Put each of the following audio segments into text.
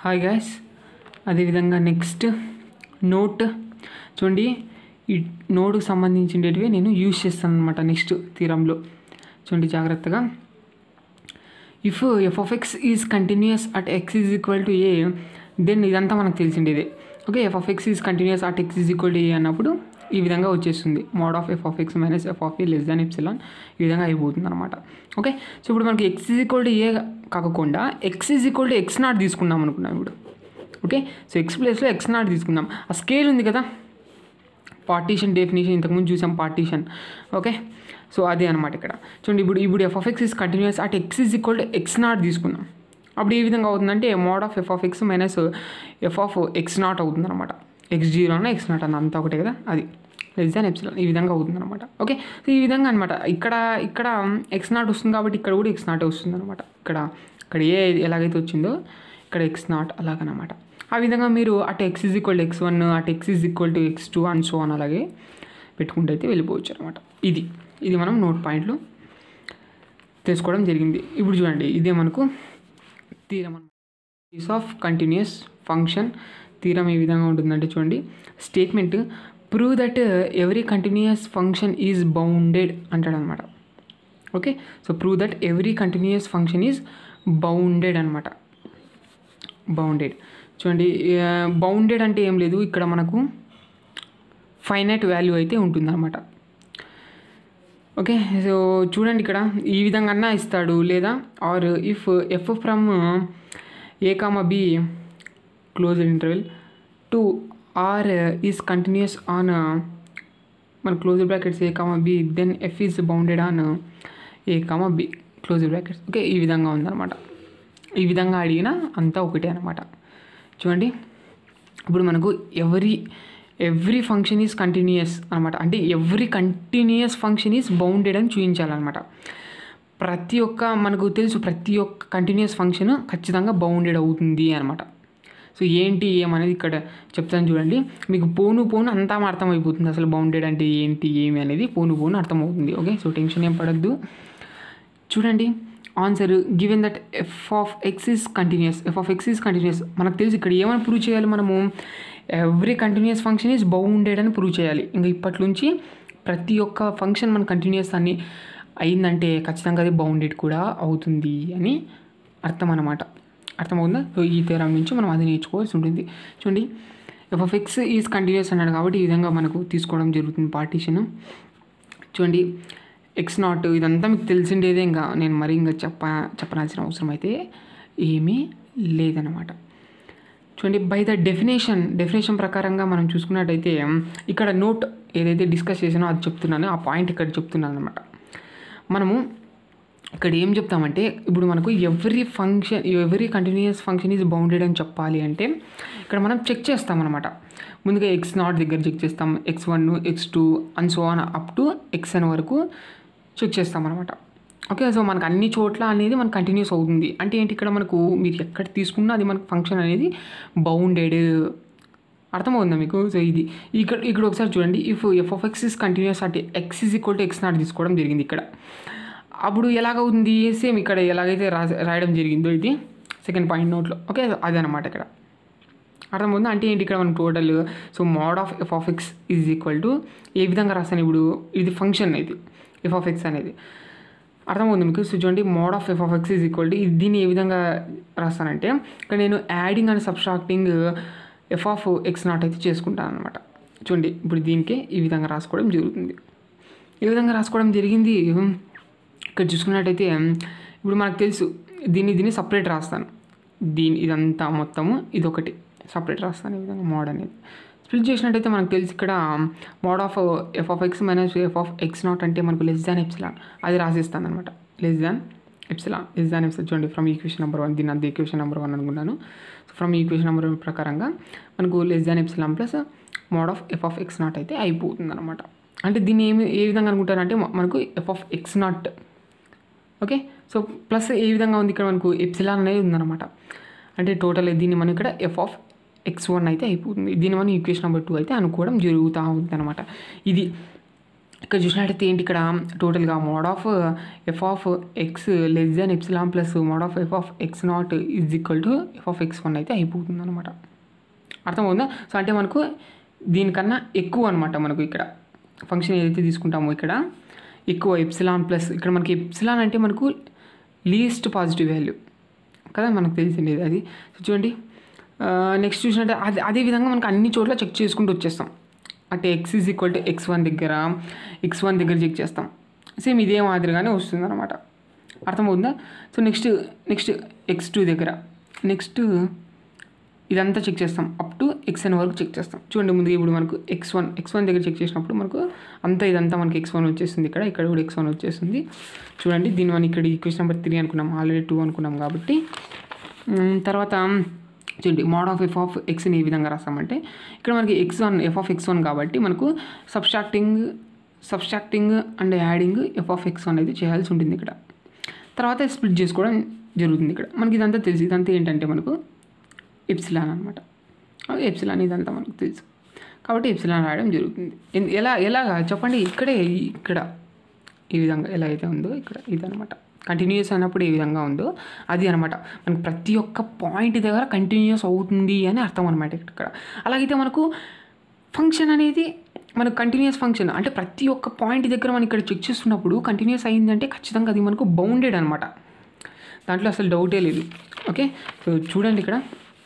hi guys అదేవిధంగా next note చూడండి ఈ నోట్కి సంబంధించినవి నేను యూజ్ చేస్తాను అనమాట నెక్స్ట్ తీరంలో చూడండి జాగ్రత్తగా if F of X is continuous at X is equal to A then ఇదంతా మనకు తెలిసిండేదే okay F of X is continuous at X is equal to A అన్నప్పుడు ఈ విధంగా వచ్చేస్తుంది mod of F of X minus F of A less than epsilon ఈ విధంగా అయిపోతుంది అనమాట ఓకే సో ఇప్పుడు మనకి X is equal to A కాకుండా X is equal to X naught తీసుకున్నాం అనుకున్నాం ఇప్పుడు ఓకే సో ఎక్స్ ప్లేస్లో ఎక్స్ నాట్ తీసుకుందాం ఆ స్కేల్ ఉంది కదా పార్టీషన్ డెఫినేషన్ ఇంతకుముందు చూసాం పార్టీషన్ ఓకే సో అదే అనమాట ఇక్కడ చూడండి ఇప్పుడు ఇప్పుడు F of X is continuous at X is equal to X naught తీసుకున్నాం అప్పుడు ఏ విధంగా అవుతుందంటే mod of F of X minus F of X naught అవుతుంది అనమాట ఎక్స్ జీరో అన్న ఎక్స్ నాట్ అన్న అంతా ఒకటే కదా అది లెస్ దాన్ ఎప్సిలాన్ ఈ విధంగా అవుతుంది అనమాట ఓకే సో ఈ విధంగా అనమాట ఇక్కడ ఇక్కడ ఎక్స్ నాట్ వస్తుంది కాబట్టి ఇక్కడ కూడా ఎక్స్ నాట్ వస్తుంది అనమాట ఇక్కడ ఇక్కడ ఏ ఎలాగైతే వచ్చిందో ఇక్కడ ఎక్స్ నాట్ అలాగనమాట ఆ విధంగా మీరు అటు X is equal to X one అటు X is equal to X two and so అని అలాగే పెట్టుకుంటూ అయితే వెళ్ళిపోవచ్చు అనమాట ఇది ఇది మనం నోట్ పాయింట్లు తెలుసుకోవడం జరిగింది ఇప్పుడు చూడండి ఇదే మనకు తీరం అనమాట ఆఫ్ కంటిన్యూస్ ఫంక్షన్ తీరం ఏ విధంగా ఉంటుందంటే చూడండి statement prove that every continuous function is bounded అంటాడు అనమాట okay so prove that every continuous function is bounded అనమాట బౌండెడ్ చూడండి బౌండెడ్ అంటే ఏం లేదు ఇక్కడ మనకు ఫైనైట్ వాల్యూ అయితే ఉంటుందన్నమాట ఓకే సో చూడండి ఇక్కడ ఈ విధంగా ఇస్తాడు లేదా or if F from A comma B closed interval to R is continuous on మన closed brackets A comma B then F is bounded on A comma B closed brackets okay ఈ విధంగా ఉందన్నమాట ఈ విధంగా అడిగినా అంతా ఒకటే అనమాట చూడండి ఇప్పుడు మనకు ఎవరి ఎవ్రీ ఫంక్షన్ ఈజ్ కంటిన్యూస్ అనమాట అంటే every continuous function is bounded అని చూపించాలన్నమాట ప్రతి ఒక్క మనకు తెలుసు ప్రతి ఒక్క కంటిన్యూస్ ఫంక్షన్ ఖచ్చితంగా బౌండెడ్ అవుతుంది అనమాట సో ఏంటి ఏమనేది ఇక్కడ చెప్తాను చూడండి మీకు పోను పోను అంతా అర్థమైపోతుంది అసలు బౌండెడ్ అంటే ఏంటి ఏమి అనేది పోను పోను అర్థమవుతుంది ఓకే సో టెన్షన్ ఏం పడద్దు చూడండి answer given that F of X is continuous F of X is continuous మనకు తెలుసు ఇక్కడ ఏమని ప్రూవ్ చేయాలి మనము every continuous function is bounded అని ప్రూవ్ చేయాలి ఇంకా ఇప్పటి నుంచి ప్రతి ఒక్క ఫంక్షన్ మన కంటిన్యూస్ అన్ని అయిందంటే ఖచ్చితంగా అది బౌండెడ్ కూడా అవుతుంది అని అర్థం అనమాట అర్థమవుతుందా సో ఈ తీరం నుంచి మనం అది నేర్చుకోవాల్సి ఉంటుంది చూడండి F of X is continuous అన్నాడు కాబట్టి ఈ విధంగా మనకు తీసుకోవడం జరుగుతుంది పార్టీషన్ చూడండి ఎక్స్ నాట్ ఇదంతా మీకు తెలిసిండేదే ఇంకా నేను మరీ ఇంకా చెప్ప చెప్పనాల్సిన అవసరం అయితే ఏమీ లేదనమాట చూడండి బై ద డెఫినేషన్ డెఫినేషన్ ప్రకారంగా మనం చూసుకున్నట్టయితే ఇక్కడ నోట్ ఏదైతే డిస్కస్ చేసానో అది చెప్తున్నానో ఆ పాయింట్ ఇక్కడ చెప్తున్నాను అనమాట మనము ఇక్కడ ఏం చెప్తామంటే ఇప్పుడు మనకు every function every continuous function is bounded అని చెప్పాలి అంటే ఇక్కడ మనం చెక్ చేస్తామన్నమాట ముందుగా ఎక్స్ నాట్ దగ్గర చెక్ చేస్తాం X one X two and so on up to X N వరకు చెక్ చేస్తామన్నమాట ఓకే సో మనకు అన్ని చోట్ల అనేది మనకు కంటిన్యూస్ అవుతుంది అంటే ఏంటి ఇక్కడ మనకు మీరు ఎక్కడ తీసుకున్నా అది మనకు ఫంక్షన్ అనేది బౌండెడ్ అర్థమవుతుందా మీకు సో ఇది ఇక్కడ ఇక్కడ ఒకసారి చూడండి if F of X is continuous అంటే X is equal to X naught తీసుకోవడం జరిగింది ఇక్కడ అప్పుడు ఎలాగవుతుంది సేమ్ ఇక్కడ ఎలాగైతే రా రాయడం జరిగిందో ఇది సెకండ్ పాయింట్ నోట్లో ఓకే అదే అనమాట ఇక్కడ అర్థమవుతుంది అంటే ఏంటి ఇక్కడ మనం total so mod of F of X is equal to ఏ విధంగా రాస్తాను ఇప్పుడు ఇది ఫంక్షన్ ఇది ఎఫ్ ఆఫ్ ఎక్స్ అనేది అర్థమవుతుంది మీకు సో చూడండి mod of F of X is equal to దీన్ని ఏ విధంగా రాస్తానంటే ఇక్కడ నేను adding and subtracting F of X naught అయితే చేసుకుంటాను అనమాట చూడండి ఇప్పుడు దీనికే ఈ విధంగా రాసుకోవడం జరుగుతుంది ఈ విధంగా రాసుకోవడం జరిగింది ఇక్కడ చూసుకున్నట్టయితే ఇప్పుడు మనకు తెలుసు దీన్ని దీన్ని సపరేట్ రాస్తాను దీని ఇదంతా మొత్తము ఇదొకటి సపరేట్ రాస్తాను ఈ విధంగా మోడ్ అనేది స్ప్లిట్ చేసినట్టయితే మనకు తెలుసు ఇక్కడ mod of F of X minus F of X naught అంటే మనకు లెస్ దాన్ ఎప్సిలాన్ అది రాసిస్తాను అనమాట less than epsilon less than epsilon చూడండి ఫ్రమ్ ఈక్వేషన్ నెంబర్ వన్ దీని అది ఈక్వేషన్ నెంబర్ వన్ అనుకున్నాను so from equation number one ప్రకారంగా మనకు less than epsilon plus mod of F of X naught అయితే అయిపోతుంది అనమాట అంటే దీన్ని ఏమి ఏ విధంగా అనుకుంటారంటే మనకు F of X naught okay so plus ఏ విధంగా ఉంది ఇక్కడ మనకు ఎప్సిలాన్ అనేది ఉందన్నమాట అంటే టోటల్ దీన్ని మనం ఇక్కడ ఎఫ్ ఆఫ్ ఎక్స్ వన్ అయితే అయిపోతుంది దీన్ని మనం ఈక్వేషన్ నెంబర్ టూ అయితే అనుకోవడం జరుగుతూ ఉంటుంది అనమాట ఇది ఇక్కడ చూసినట్టయితే ఏంటి ఇక్కడ టోటల్గా mod of F of X less than epsilon plus mod of F of X naught is equal to F of X one అయితే అయిపోతుంది అనమాట అర్థమవుతుందా సో అంటే మనకు దీనికన్నా ఎక్కువ అనమాట మనకు ఇక్కడ ఫంక్షన్ ఏదైతే తీసుకుంటామో ఇక్కడ ఎక్కువ ఎప్సిలాన్ ప్లస్ ఇక్కడ మనకి ఎప్సిలాన్ అంటే మనకు లీస్ట్ పాజిటివ్ వాల్యూ కదా మనకు తెలిసింది అది సో చూడండి నెక్స్ట్ చూసినట్టే అది అదే విధంగా మనకు అన్ని చోట్ల చెక్ చేసుకుంటూ వచ్చేస్తాం అంటే X is equal to X one దగ్గర ఎక్స్ వన్ దగ్గర చెక్ చేస్తాం సేమ్ ఇదే మాదిరిగానే వస్తుంది అనమాట అర్థమవుతుందా so next next X two దగ్గర నెక్స్ట్ ఇదంతా చెక్ చేస్తాం అప్ టు ఎక్స్ ఎన్ వరకు చెక్ చేస్తాం చూడండి ముందుగా ఇప్పుడు మనకు ఎక్స్ వన్ ఎక్స్ వన్ దగ్గర చెక్ చేసినప్పుడు మనకు అంతా ఇదంతా మనకి ఎక్స్ వన్ వచ్చేస్తుంది ఇక్కడ ఇక్కడ కూడా ఎక్స్ వన్ వచ్చేస్తుంది చూడండి దీని మనం ఇక్కడ ఈక్వేషన్ నెంబర్ త్రీ అనుకున్నాం ఆల్రెడీ టూ అనుకున్నాం కాబట్టి మ్, తర్వాత చూడండి మోడ్ ఆఫ్ ఎఫ్ ఆఫ్ ఎక్స్ని ఏ విధంగా రాస్తామంటే ఇక్కడ మనకి X one F of X one కాబట్టి మనకు subtracting subtracting and adding F of X one అయితే చేయాల్సి ఉంటుంది ఇక్కడ తర్వాత స్ప్లిట్ చేసుకోవడం జరుగుతుంది ఇక్కడ మనకి ఇదంతా తెలుసు ఇదంతా ఏంటంటే మనకు ఎప్సిలాన్ అనమాట ఎప్సిలాన్ ఇదంతా మనకు తెలుసు కాబట్టి ఎప్సిలాన్ రాయడం జరుగుతుంది ఎన్- ఎలా ఎలాగా చెప్పండి ఇక్కడే ఈ- ఇక్కడ ఈ విధంగా ఎలా అయితే ఉందో ఇక్కడ ఇదనమాట కంటిన్యూస్ అయినప్పుడు ఏ విధంగా ఉందో అది అనమాట మనకు ప్రతి ఒక్క పాయింట్ దగ్గర కంటిన్యూస్ అవుతుంది అని అర్థం అనమాట ఇక్కడ అలాగైతే మనకు ఫంక్షన్ అనేది మనకు కంటిన్యూస్ ఫంక్షన్ అంటే ప్రతి ఒక్క పాయింట్ దగ్గర మనం ఇక్కడ చెక్ చేస్తున్నప్పుడు కంటిన్యూస్ అయిందంటే ఖచ్చితంగా అది మనకు బౌండెడ్ అనమాట దాంట్లో అసలు డౌటే లేదు ఓకే సో చూడండి ఇక్కడ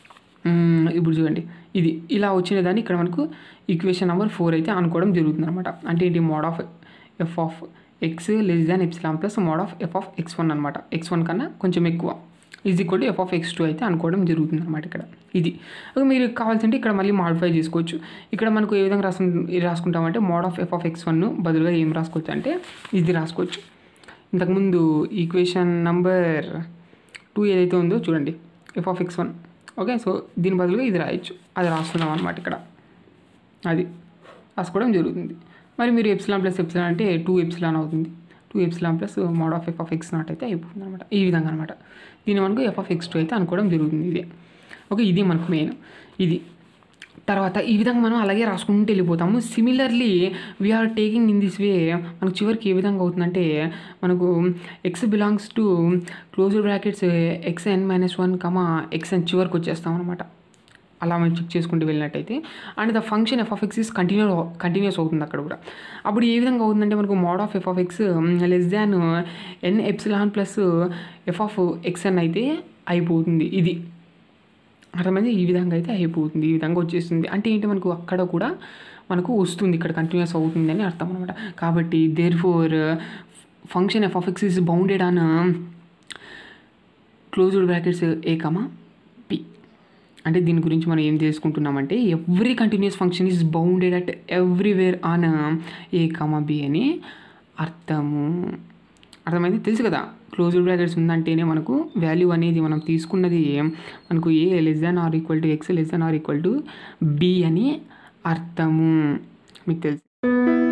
మ్మ్, ఇప్పుడు చూడండి ఇది ఇలా వచ్చిన దాన్ని ఇక్కడ మనకు ఈక్వేషన్ నెంబర్ ఫోర్ అయితే అనుకోవడం జరుగుతుంది అనమాట అంటే ఏంటి mod of F of X less than epsilon plus mod of F of X one అనమాట ఎక్స్ వన్ కన్నా కొంచెం ఎక్కువ is equal to F of X two అయితే అనుకోవడం జరుగుతుంది అనమాట ఇక్కడ ఇది ఓకే మీరు కావాల్సింటే ఇక్కడ మళ్ళీ మాడిఫై చేసుకోవచ్చు ఇక్కడ మనకు ఏ విధంగా రాసు రాసుకుంటామంటే mod of F of X one బదులుగా ఏం రాసుకోవచ్చు అంటే ఇది రాసుకోవచ్చు ఇంతకుముందు ఈక్వేషన్ నంబర్ టూ ఏదైతే ఉందో చూడండి F of X one okay so దీని బదులుగా ఇది రాయొచ్చు అది రాస్తున్నాం అనమాట ఇక్కడ అది రాసుకోవడం జరుగుతుంది మరి మీరు ఎప్సిలాన్ ప్లస్ ఎప్సిలాన్ అంటే టూ ఎప్సిలాన్ అవుతుంది two epsilon plus mod of F of X naught అయితే అయిపోతుంది అనమాట ఈ విధంగా అనమాట దీని మనకు ఎఫ్ ఆఫ్ ఎక్స్ టూ అయితే అనుకోవడం జరుగుతుంది ఇది ఓకే ఇది మనకు మెయిన్ ఇది తర్వాత ఈ విధంగా మనం అలాగే రాసుకుంటూ వెళ్ళిపోతాము similarly we are taking in this way మనకు చివరికి ఏ విధంగా అవుతుందంటే మనకు x belongs to closed brackets x n minus one comma x n చివరికి వచ్చేస్తాం అనమాట అలా మనం చెక్ చేసుకుంటూ వెళ్ళినట్టయితే and the function f of X is continue continuous అవుతుంది అక్కడ కూడా అప్పుడు ఏ విధంగా అవుతుందంటే మనకు mod of F of X less than n epsilon plus f of x n అయితే అయిపోతుంది ఇది అర్థమైంది ఈ విధంగా అయితే అయిపోతుంది ఈ విధంగా వచ్చేస్తుంది అంటే ఏంటి మనకు అక్కడ కూడా మనకు వస్తుంది ఇక్కడ కంటిన్యూస్ అవుతుంది అని అర్థం అనమాట కాబట్టి there for function f of X is bounded on closed brackets a comma b అంటే దీని గురించి మనం ఏం తెలుసుకుంటున్నామంటే every continuous function is bounded at everywhere on a comma b అని అర్థము అర్థమైంది తెలుసు కదా క్లోజ్డ్ బ్రాకెట్స్ ఉందంటేనే మనకు వాల్యూ అనేది మనం తీసుకున్నది మనకు a less than or equal to x less than or equal to b అని అర్థము మీకు తెలుసు